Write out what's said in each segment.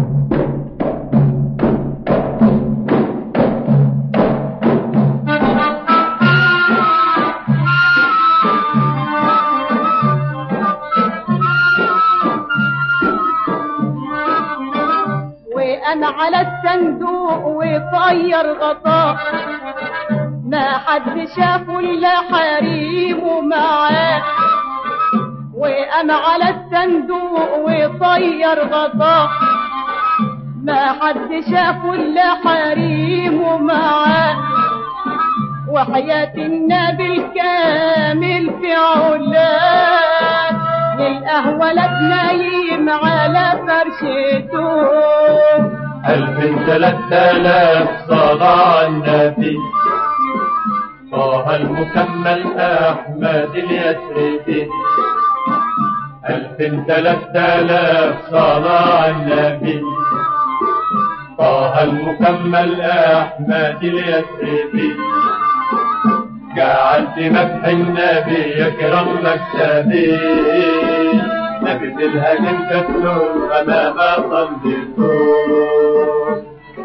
وانا على الصندوق وطير غطاء ما حد شافه الا حريمه معاه وانا على الصندوق وطير غطاء ما حد شافه الا حريمه معاه وحياة النبي الكامل في علاه للقهوة لا تنايم على فرشته ألف ثلاثة آلاف صلاة على النبي طه المكمل أحمد اليسربي ألف ثلاثة آلاف صلاة على النبي طه المكمل أحمد اليسربي جعلت مدح النبي يكرم مكتبي نبي في الهجم كفلون أمام صليتون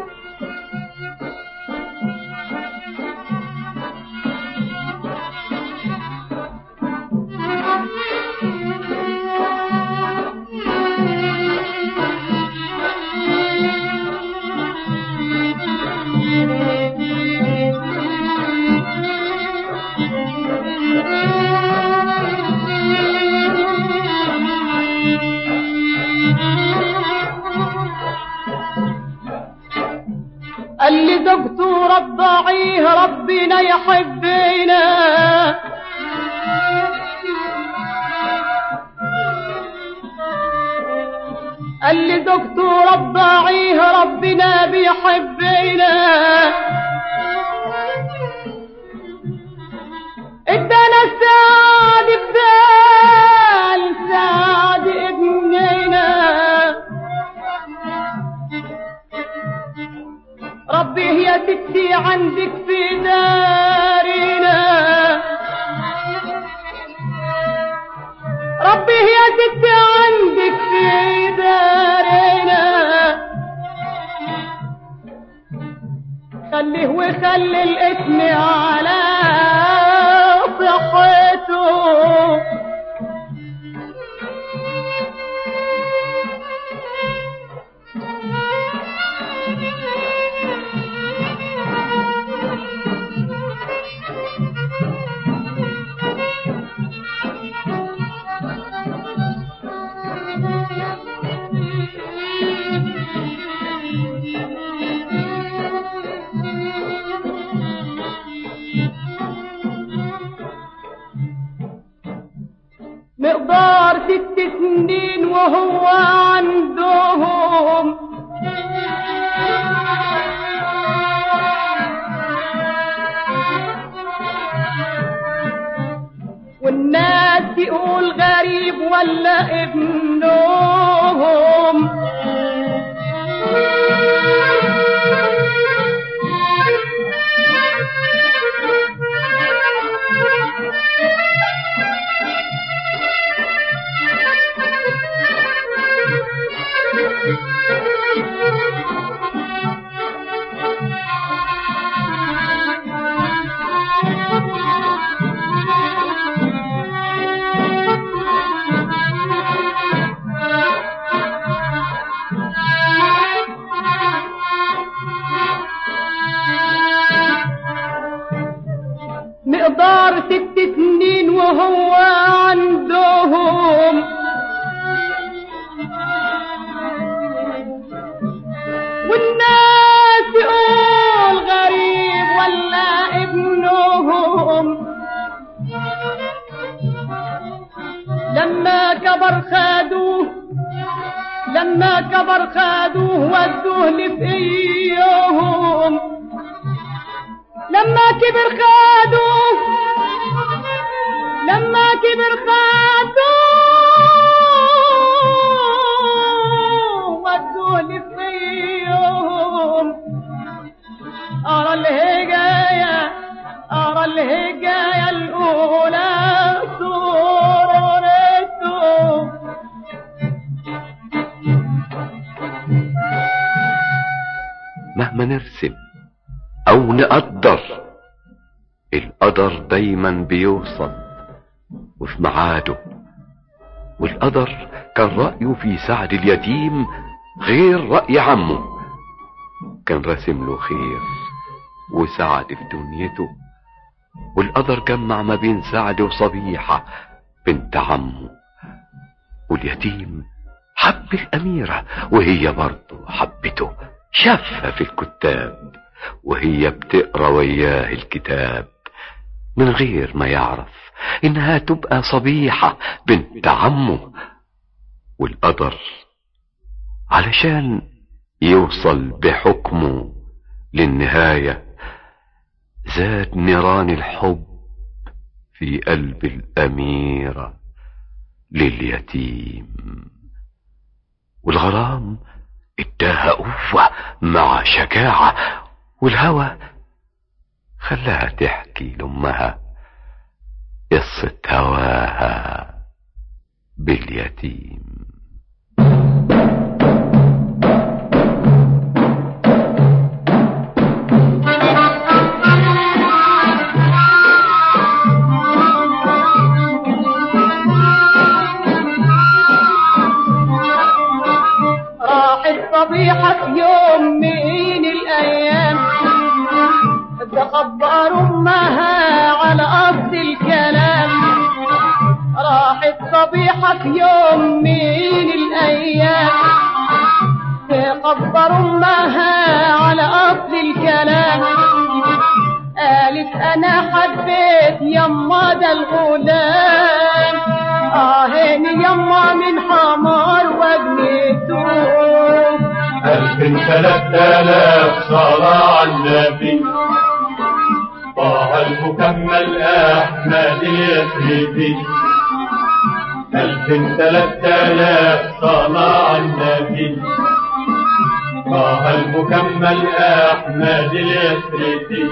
قال لي دكتور الضعيه ربنا يحبنا قال لي دكتور الضعيه ربنا بيحبنا ادانا السعد بدال سعد ابننا ربي يا ستي عندك في دارنا ربي يا ستي عندك في دارنا خليه وخلي الاسم على صحته مقدار ست سنين وهو عندهم والناس تقول غريب ولا ابنهم مقدار ست سنين وهو عندهم والناس تقول غريب ولا ابنهم لما كبر خادوه لما كبر خادوه ودوه لفقيهم لما كبر خادوه لما كبر خادوه ودوه لفقيهم أرى الهجاية أرى الهجاية الأولى صورته مهما نرسم او نقدر القدر دايما بيوصل وفي ميعاده والقدر كان رأيه في سعد اليتيم غير رأي عمه كان راسم له خير وسعد في دنيته والقدر جمع ما بين سعد وصبيحة بنت عمه واليتيم حب الأميرة وهي برضه حبته شافها في الكتاب وهي بتقرا وياه الكتاب من غير ما يعرف انها تبقى صبيحة بنت عمه والقدر علشان يوصل بحكمه للنهاية زاد نيران الحب في قلب الأميرة لليتيم والغرام اداها قوة مع شجاعة والهوى خلاها تحكي لأمها قصة هواها باليتيم راحت صبيحة في يوم من الأيام تخبر أمها على أصل الكلام راحت صبيحة في يوم من الأيام تخبر أمها على أصل الكلام قالت أنا حبيت يما ده الغلام آهين يما من حمار وابنته ألف ثلاثة آلاف صلاة على النبي طه المكمل أحمد اليسري ألف ثلاثة آلاف صلاة على النبي طه المكمل أحمد اليسري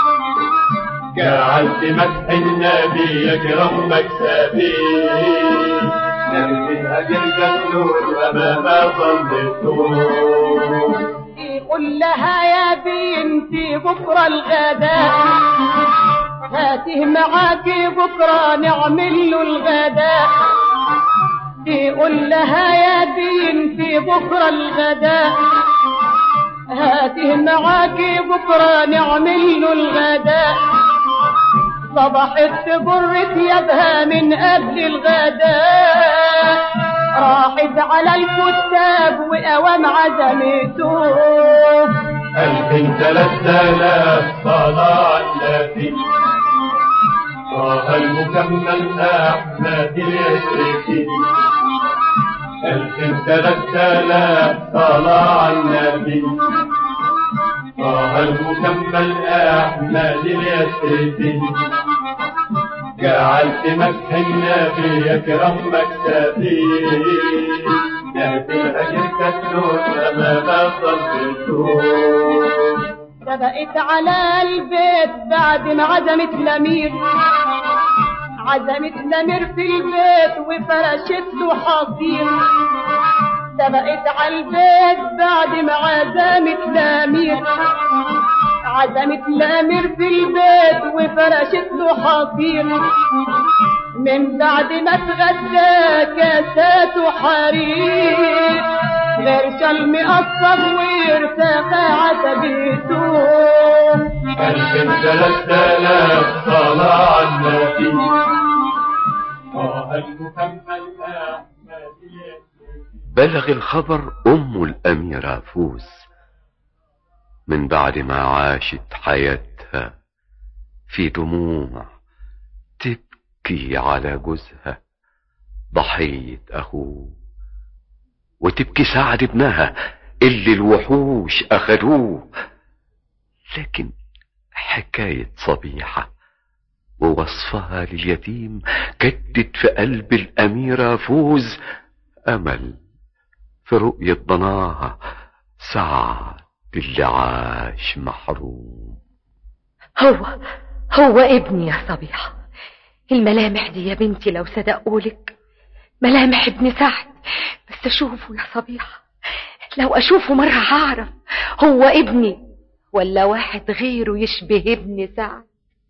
جعلت مدح النبي يكرم مكسبي نبي الهجر جسور أمام ظلته يقول لها يا بنتي بكرة الغداء هاته معاكي بكرة نعمل له الغداء يقول لها يا بنتي بكرة الغداء هاته معاكي بكرة نعمل له الغداء صبحت تجر ثيابها من قبل الغداء راحت على الكتاب وقوام عزمته ألف ثلاثة آلاف صلاة على النبي طه المكمل أحمد اليسري ألف ثلاثة آلاف صلاة على النبي طه المكمل أحمد اليسري جعلت مدح النبي يكرم مكتبي نهدي الأجر كالنور أمام صلبته سبقت على البيت بعد ما عزمت الأمير عزمت الأمير في البيت وفرشت له حصير سبقت على البيت بعد ما عزمت الأمير عزمت الأمير في البيت وفرشت له حصير من بعد ما اتغدى كاساته حرير غير شلم قصب وارتفع عتبته ألف ثلاثة آلاف صلاة على النبي طه المكمل أحمد اليسري بلغ الخبر أم الأميرة فوز من بعد ما عاشت حياتها في دموع تبكي على جوزها ضحية أخوه وتبكي سعد ابنها اللي الوحوش أخدوه لكن حكاية صبيحة ووصفها لليتيم جدد في قلب الأميرة فوز أمل في رؤية ضناها سعد اللي عاش محروم هو هو ابني يا صبيحة الملامح دي يا بنتي لو صدقولك ملامح ابن سعد بس اشوفه يا صبيحة لو اشوفه مرة هعرف هو ابني ولا واحد غيره يشبه ابن سعد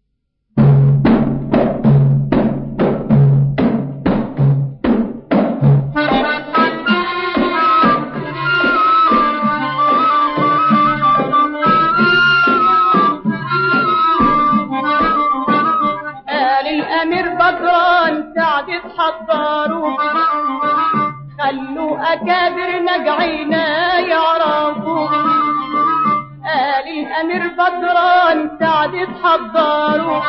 قال الامير بدران سعد تحضروا خلوا اكابر نجعينا يعرفوا قال الامير بدران سعد تحضروا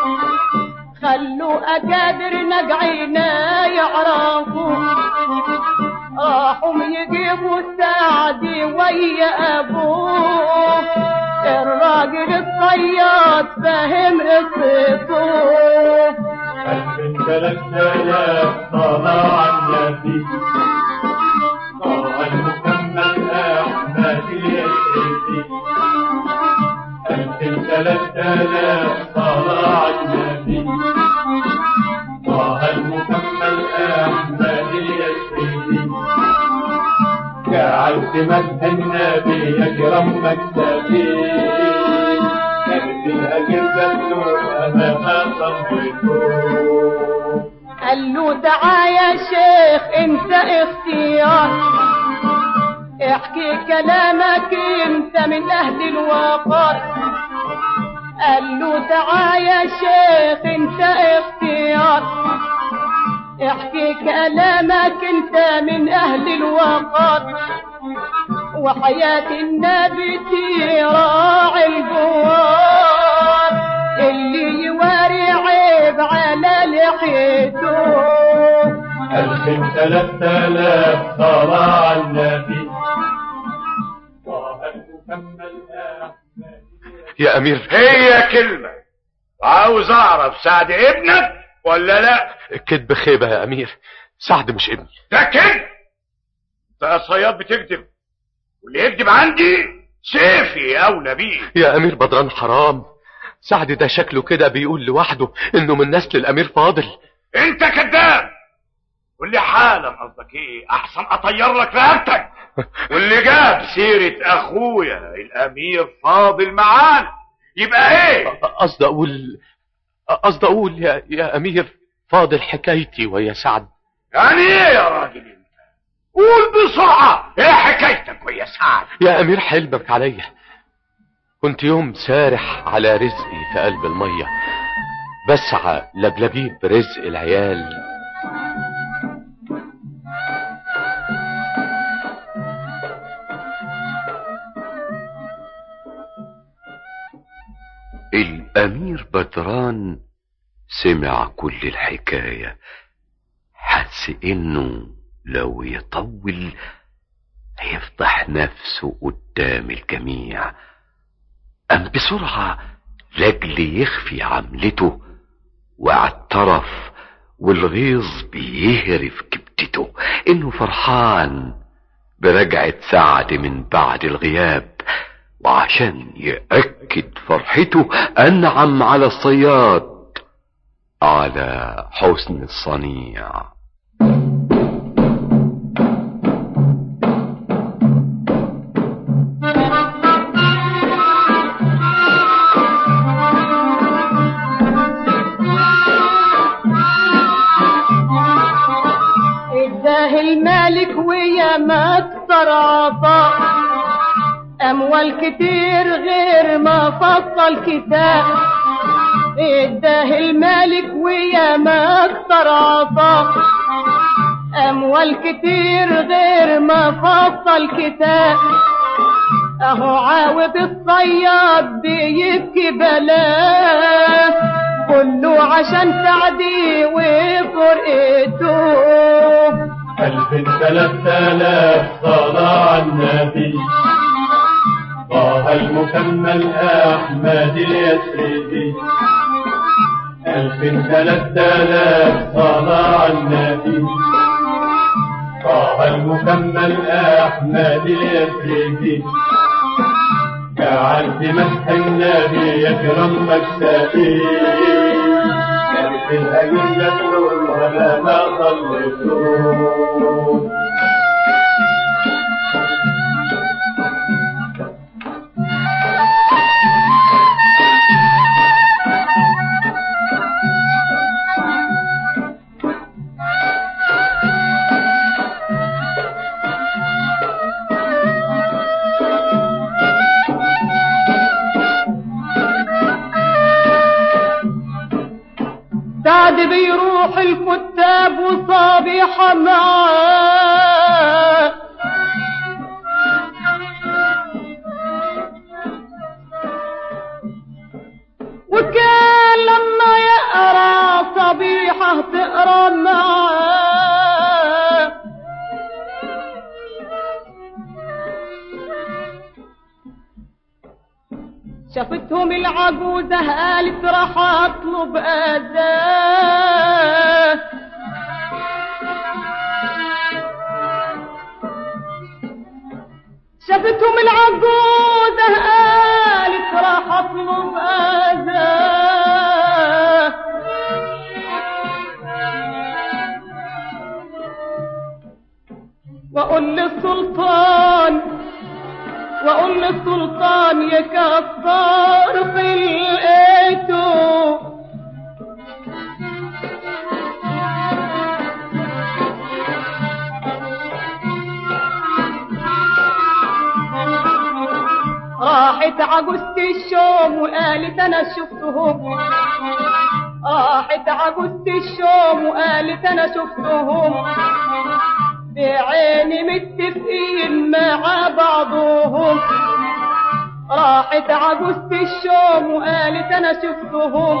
خلوا اكابر نجعينا يعرفوا راحوا يجيبوا سعد ويا ابوه الراجل الصياد فاهم قصته ألف ثلاث آلاف طلع النبي طه المكمل أحمد اليسري ألف ثلاث آلاف طلع النبي طه المكمل أحمد اليسري جعلت مدح النبي أكرم مكتبي كانت الأجر بلوغ أمام صبرته قال له تعا يا شيخ انت اختيار احكي كلامك انت من اهل الوقار قال له تعا يا شيخ انت اختيار احكي كلامك انت من اهل الوقار وحياة النبي تراعي الجوار اللي يواري عيب على لحيته ألف ثلاث آلاف طلع النبي طه المكمل أحمد يا أمير هي كلمة عاوز اعرف سعد ابنك ولا لا كذب خيبة يا أمير سعد مش ابني ده كده ده صياد بتكذب واللي يكذب عندي سيفي اولى بيه يا أمير بدران حرام سعد ده شكله كده بيقول لوحده إنه من نسل الأمير فاضل انت كذاب واللي حالا قصدك ايه احسن اطير لك رقبتك واللي جاب سيرة اخويا الامير فاضل معانا يبقى ايه قصد أقول قصد أقول يا, يا أمير فاضل حكايتي ويا سعد يعني ايه يا راجل انت قول بسرعة ايه حكايتك ويا سعد يا أمير حلمك عليا كنت يوم سارح على رزقي في قلب المية بسعى لبلبيب رزق العيال الأمير بدران سمع كل الحكاية حس إنه لو يطول هيفضح نفسه قدام الجميع قام بسرعة لاجل يخفي عملته واعترف والغيظ بيهرف كبدته انه فرحان برجعة سعد من بعد الغياب وعشان يأكد فرحته أنعم على الصياد على حسن الصنيع اداه الملك ويا ما اكثر عطاء اموال كتير غير ما فصل كتاب اداه الملك ويا ما اكثر عطاء اموال كتير غير ما فصل كتاب اهو عاود الصياد بيبكي بلاه كله عشان سعدي وفرقته ألف ثلاث آلاف طلع النبي طه المكمل أحمد اليسري ألف ثلاث آلاف طلع النبي طه المكمل أحمد اليسري جعلت مدح النبي يكرم مكتبي كانت الأجلة ولا ما صليتون سعد بيروح الكتاب وصابيحة معاه وكان لما يقرا صبيحة تقرا معاه شافتهم العجوزة قالت راح اطلب اذاه شافتهم العجوزة قالت راح اطلب اذاه واقول للسلطان واقول للسلطان يكفر خلقته راحت عجوزة الشوم وقالت انا شفتهم راحت عجوزة الشوم وقالت انا شفتهم بعيني متفقين مع بعضهم راحت عجوزة الشوم وقالت انا شفتهم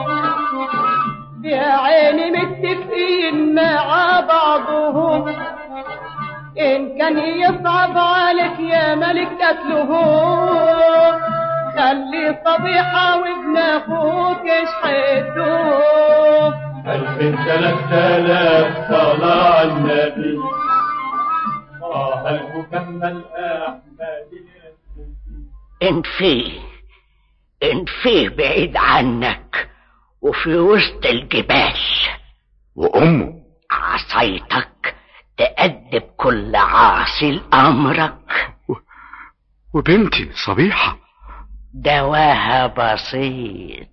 بعيني متفقين مع بعضهم ان كان يصعب عليك يا ملك قتلهم خلي صبيحة وابن اخوك يشحتوه ألف ثلاث آلاف صلاة على النبي طه المكمل أحمد انفيه انفيه بعيد عنك وفي وسط الجبال وأمه عصايتك تأدب كل عاصي لأمرك وبنتي صبيحة دواها بسيط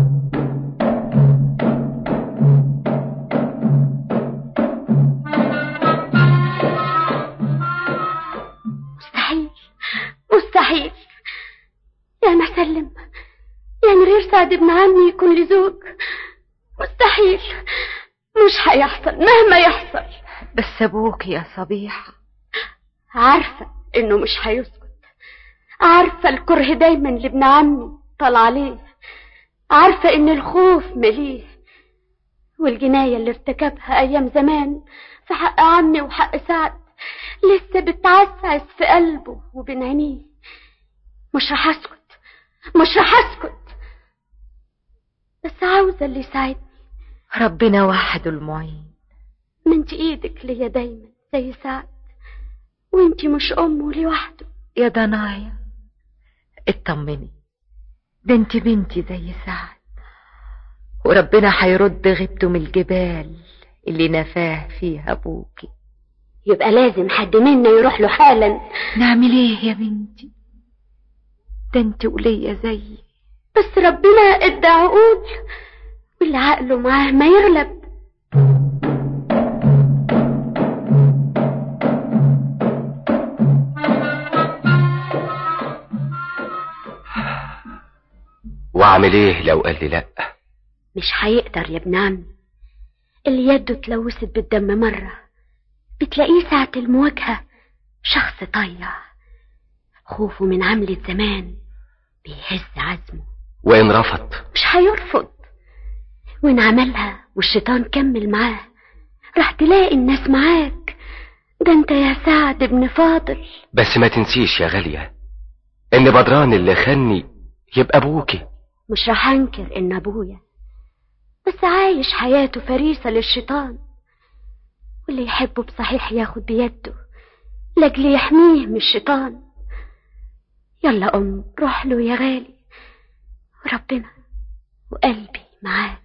مستحيل مستحيل يا مسلم يا من غير سعد ابن عمي يكون لي زوج مستحيل مش هيحصل مهما يحصل بس ابوك يا صبيحة عارفة انه مش هيسكت عارفة الكره دايما لابن عمي طال عليه عارفة ان الخوف مليه والجناية اللي ارتكبها ايام زمان في حق عمي وحق سعد لسه بتعسعس في قلبه وبين عينيه مش رح اسكت مش رح اسكت بس عاوزة اللي يساعدني ربنا وحده المعين من ايدك ليا دايما زي سعد وانتي مش امه لوحده يا ضنايا اطمني ده انت بنتي زي سعد وربنا هيرد غيبته من الجبال اللي نفاه فيها ابوكي يبقى لازم حد منا يروح له حالا نعمل ايه يا بنتي ده انت وليا زيي بس ربنا ادى عقول واللي عقله معاه ما يغلب واعمل ايه لو قال لي لا مش هيقدر يا ابن عمي اللي يده اتلوثت بالدم مرة بتلاقيه ساعة المواجهة شخص طيع خوفه من عملة زمان بيهز عزمه وان رفض مش هيرفض وإن عملها والشيطان كمل معاه راح تلاقي الناس معاك ده انت يا سعد ابن فاضل بس ما تنسيش يا غالية ان بدران اللي خني يبقى ابوكي مش راح انكر ان ابويا بس عايش حياته فريسة للشيطان واللي يحبه بصحيح ياخد بيده لاجل يحميه من الشيطان يلا ام روح له يا غالي وربنا وقلبي معاك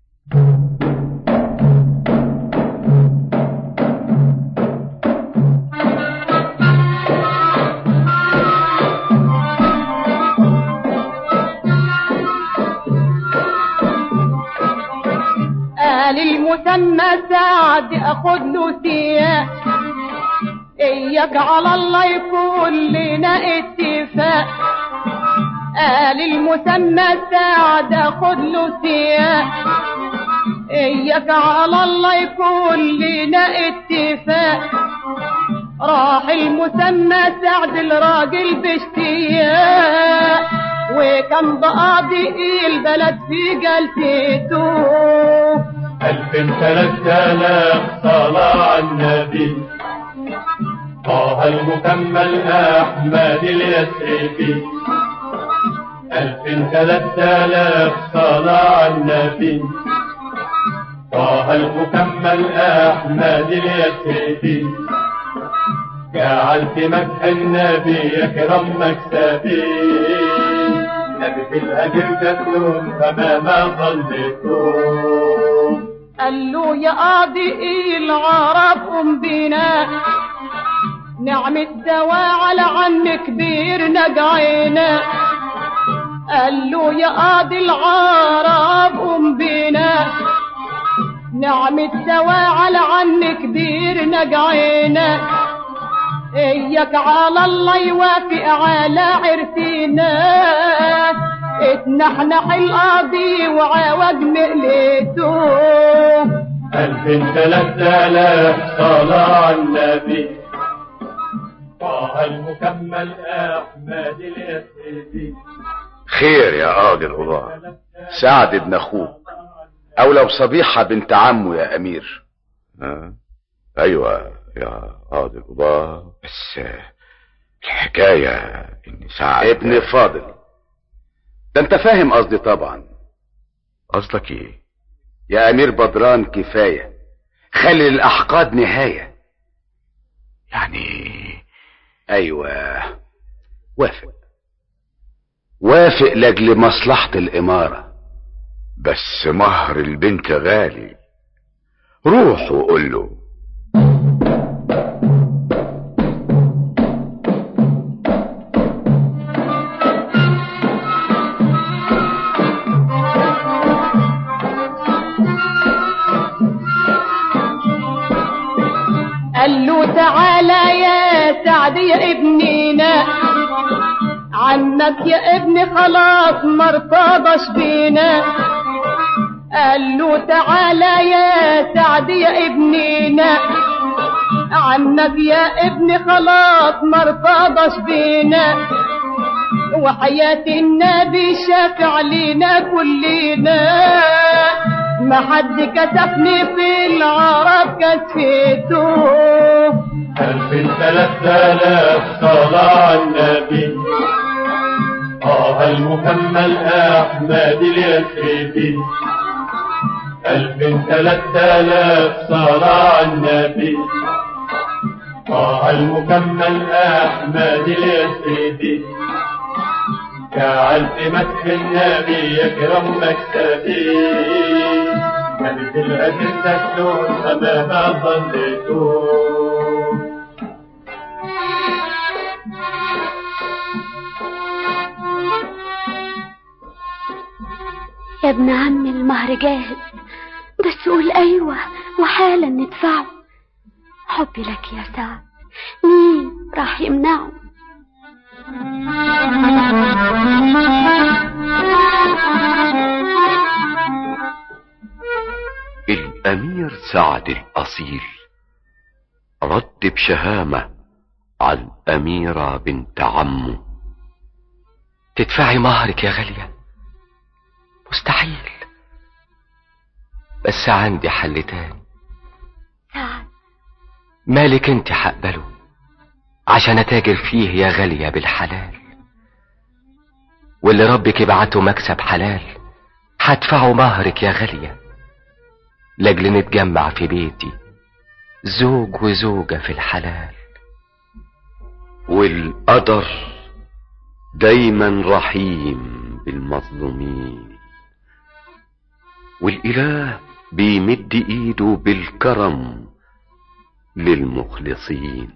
قال المسمى سعد اخد له سياق اياك على الله يكون لنا اتفاق قال المسمى سعد اخد له سياق اياك على الله يكون لنا اتفاق راح المسمى سعد الراجل باشتياق وكان بقاضي البلد في جلسته ألف ثلاث آلاف صلاة على النبي طه المكمل أحمد اليسري ألف ثلاث آلاف صلاة على النبي طه المكمل أحمد اليسري جعلت مدح النبي يكرم مكسبي نبي في الأجر تسلم فما ما ظلتم قال له يا قاضي العرب قم بنا نعمة دواء على عم كبير نجعينا قال له يا قاضي العرب قم بنا نعمة دواء على عم كبير نجعينا اياك على الله يوافق على عرسنا اتنحنح القاضي وعاوج مقلته ألف ثلاث آلاف صلاة على النبي طه المكمل أحمد اليسري خير يا قاضي القضاة سعد ابن اخوك او لو صبيحة بنت عمه يا امير آه. ايوه يا قاضي القضاة بس الحكاية ان سعد ابن فاضل ده انت فاهم قصدي طبعا قصدك ايه يا امير بدران كفاية خلي الاحقاد نهاية يعني ايوه وافق وافق لاجل مصلحة الامارة بس مهر البنت غالي روح وقول له قال له تعالى يا سعد يا ابننا عنك يا ابني خلاص مرتضش بينا قال له تعالى يا سعد يا ابننا عنك يا ابني خلاص مرتضش بينا وحياة النبي شافع لينا كلنا ما حد كسفني في العرب كسفته ألف ثلاث آلاف صلاة على النبي طه المكمل أحمد اليسري ألف ثلاث آلاف صلاة على النبي طه المكمل أحمد اليسري جعلت مدح النبي يكرم مكتبي كانت الأجل تسلون أمام ظلتون يا ابن عمي المهر جاهز بس قول ايوه وحالا ندفعه حبي لك يا سعد مين راح يمنعه الأمير سعد الأصيل رد بشهامة على الأميرة بنت عمه تدفعي مهرك يا غالية مستحيل بس عندي حل تاني سعد مالك انت هقبله عشان اتاجر فيه يا غالية بالحلال واللي ربك يبعته مكسب حلال هدفعه مهرك يا غالية لاجل نتجمع في بيتي زوج وزوجة في الحلال والقدر دايما رحيم بالمظلومين والإله بيمد ايده بالكرم للمخلصين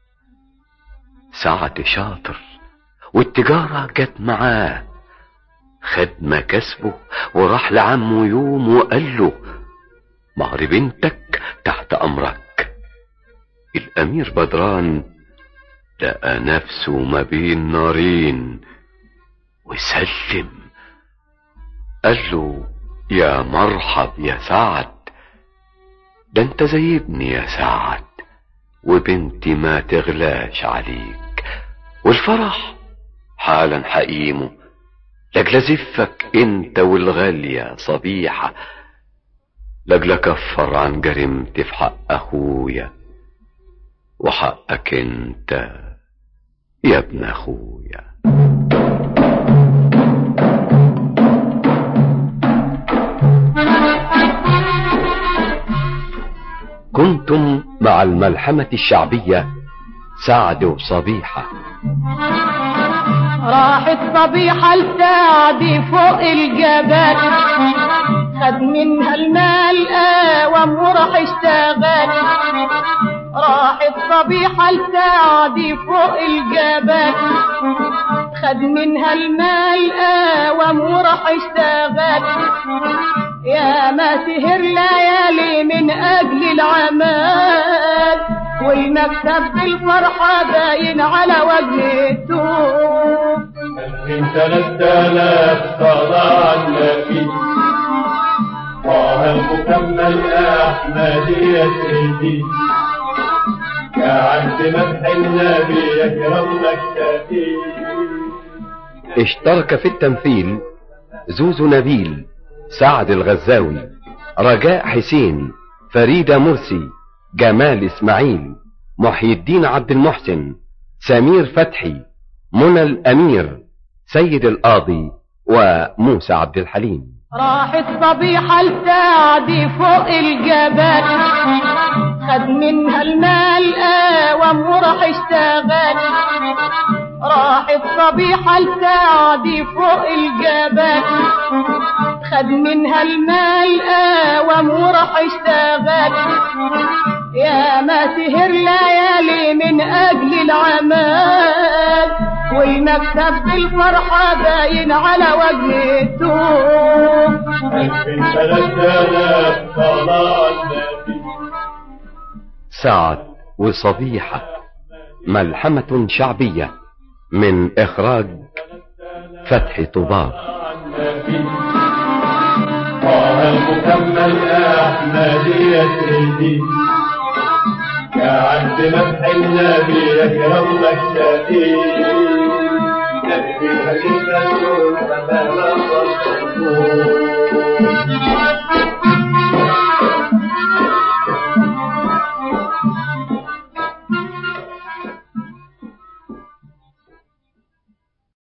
سعد شاطر والتجارة جت معاه خد مكاسبه وراح لعمه يوم وقال له مهر بنتك تحت أمرك الأمير بدران لقى نفسه ما بين نارين وسلم قال له يا مرحب يا سعد ده انت زي ابني يا سعد وبنتي ما تغلاش عليك والفرح حالا حقيمه لاجل زفك انت والغالية صبيحة لاجل كفر عن جريمتي في حق اخويا وحقك انت يا ابن اخويا كنتم مع الملحمة الشعبية سعد وصبيحة راحت صبيحة لسعدي فوق الجبل خد منها المال قوام وراح اشتغل راحت صبيحة لسعدي فوق الجبل خد منها المال قوام وراح اشتغل يا ما سهر ليالي من اجل العمال والمكتب بالفرحة باين على وجهته من ثلاث آلاف صلاة على النبي طه المكمل أحمدية سيدي يا عبد مدح النبي يكرم مكتبي اشترك في التمثيل زوزو نبيل سعد الغزاوي رجاء حسين فريدة مرسي جمال اسماعيل محي الدين عبد المحسن سمير فتحي منى الامير سيد القاضي وموسى عبد الحليم راحت صبيحة لسعدي فوق الجبل خد منها المال قوام وراح اشتغل راحت صبيحة لسعدي فوق الجبل خد منها المال قوام وراح اشتغل يا ما سهر ليالي من اجل العمال والمكتب بالفرحة باين على وجهته من ثلاث آلاف صلاة على النبي سعد وصبيحة ملحمة شعبية من إخراج فتحي طباق النبي طه المكمل أحمدية سيدي يا عبد مدح النبي يكرم مكتبي نبي خليفة فما نصر